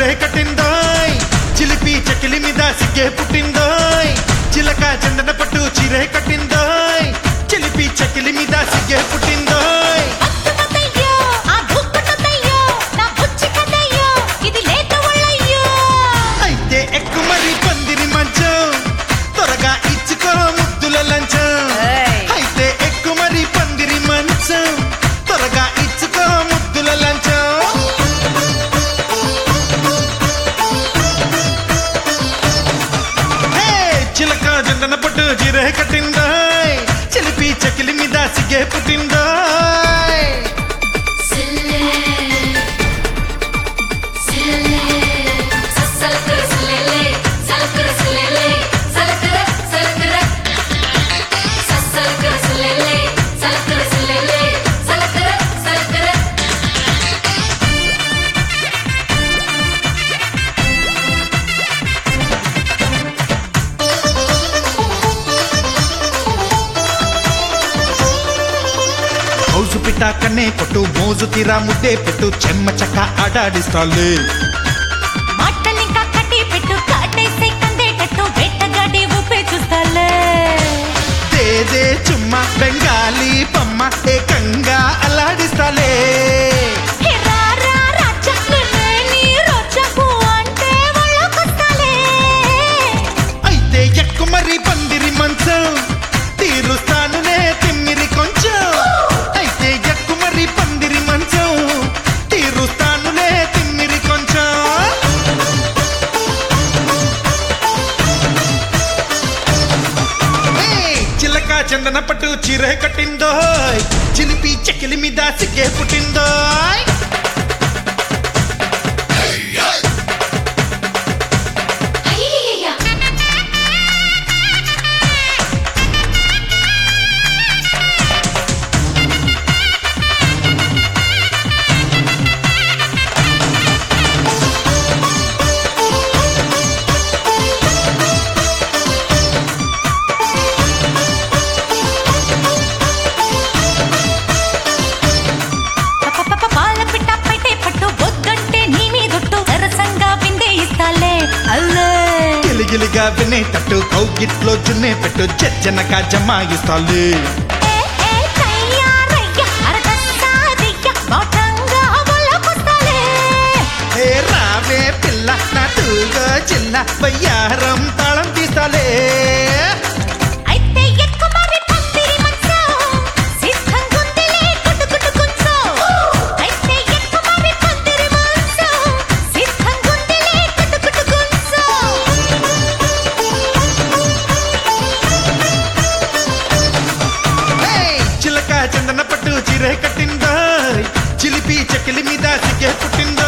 చిరే కట్టిందోయ్ చిలిపి చకిలి మీద సిగ్గే పుట్టిందోయ్ చిలక చందన పట్టు చిరే కట్టిందోయ్ చిలిపి చకిలి మీద సిగ్గే పుట్టిందోయ్ అద్భుతమయ్యో, ఆ భూపతమయ్యో, నా బుచ్చి కథయ్యో, ఇది లేత ఒళ్ళయ్యో. అయితే ఎక్కు మరి పందిరి మంచం త్వరగా ఇచ్చుకో ముద్దుల లంచం ఏయ్. అయితే ఎక్కు మరి పందిరి మంచం త్వరగా ఇచ్చుకో ముద్దుల లంచం హే, చిలక జండన పట్టు జిరే కట్టిందాయ్ చిలిపి చకిలి మీద సిగ్గే పుట్టిందాయ్ సిల్లే సిల్లే ససలకర సిల్లే సలకర సిల్లే సలకర సలకర ససలకర సిల్లే సలకర సిల్లే సలకర సలకర హౌసు పిట్ట కన్నే కొట్టు మోజు తీరా ముద్దే పెట్టు చెమ్మ చక్క ఆడాడిస్తాలే మాటలింకా కట్టి పెట్టు, కాటేసే కందేటట్టు, వేటగాడి ఊపే చూస్తాలే. తేదే చుమ్మ బెంగాలీ బొమ్మ ఏకంగా అల్లాడిస్తాలే హే రారా రాజా, నిన్నే నీ రోజాకు అంటే ఒళ్ళోకొస్తాలే. అయితే ఎక్కు మరి పందిరి మంచం తీరుస్తానునే తిమ్మిరి కొంచెం అయితే ఎక్కు మరి పందిరి మంచం తీరుస్తానులే తిమ్మిరి కొంచెం ఏయ్, చిలక చందన పట్టు చీర కట్టిందోయ్ చిలిపి చెకిలి మీద సిగ్గే పుట్టిందోయ్ అయ్యయ్యయ్య పపపప పాల పిట్ట పెట్టే పట్టు, వద్దంటే నీ మీదొట్టు, సరసంగా విందే ఇస్తాలే. అల్లే గిలిగిలిగా వినేటట్టు కౌగిట్లో జున్నే పెట్టు జజ్జనక జమాయిస్తాలు ఏ ఏ తయ్యారయ్య అరగస్తాదియ్య బాటంగా ఒళ్ళోకొస్తాలే. ఏ రావే పిల్ల నా తూగో చిన్న వయ్యారం తాళం తీస్తాలే అయితే ఎక్కు మరి పందిరి మంచం, సిద్ధంగుందిలే గుడ్డు గుడ్డు గుంచం. అయితే ఎక్కు మరి పందిరి మంచం, సిద్ధంగుందిలే గుడ్డు గుడ్డు గుంచం. ఏయ్, చిలక చందన పట్టు చీరే కట్టిందో చిలిపి చెకిలి మీద సిగ్గే పుట్టిందో